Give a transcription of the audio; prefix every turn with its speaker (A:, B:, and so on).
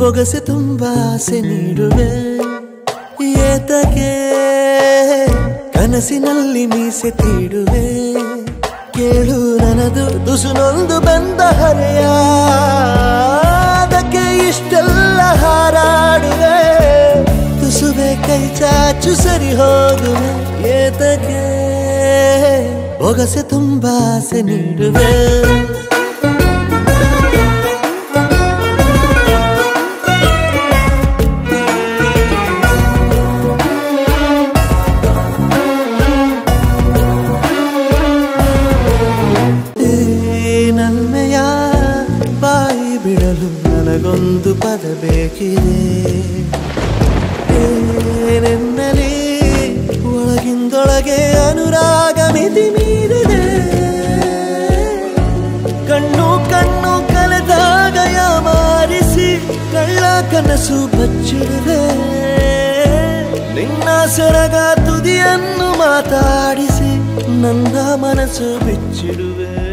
A: ಬೊಗಸೆ ತುಂಬ ಆಸೆ ನೀಡುವೆ ಏತಕ್ಕೆ ಕನಸಿನಲ್ಲಿ ಮೀಸೆ ತೀಡುವೆ ಕೇಳು ನನದು ತುಸುನೊಂದು ಬಂದ ಹರೆಯ ಅದಕ್ಕೆ ಇಷ್ಟೆಲ್ಲ ಹಾರಾಡುವೆ ತುಸುವೆ ಕೈ ಚಾಚು ಸರಿ ಹೋಗುವೆ ಏತಕ್ಕೆ ಬೊಗಸೆ ತುಂಬ ಆಸೆ ನೀಡುವೆ ಈ ನನ್ಮೆಯ ಬಾಯಿ ಬಿಡಲು ನನಗೊಂದು ಪದ ಬೇಕಿದೆ ಏನೆನ್ನಲಿ ಒಳಗಿಂದೊಳಗೆ ಅನುರಾಗ ಮಿತಿ ಮೀರಿದೆ ಕಣ್ಣು ಕಣ್ಣು ಕಲೆದಾಗ ಮಾರಿಸಿ ಕಳ್ಳ ಕನಸು ಬಚ್ಚಿಡುವೆ ನಿನ್ನ ಸೆರಗ ತುದಿಯನ್ನು ಮಾತಾಡಿಸಿ ನನ್ನ ಮನಸ್ಸು ಬಿಚ್ಚಿಡುವೆ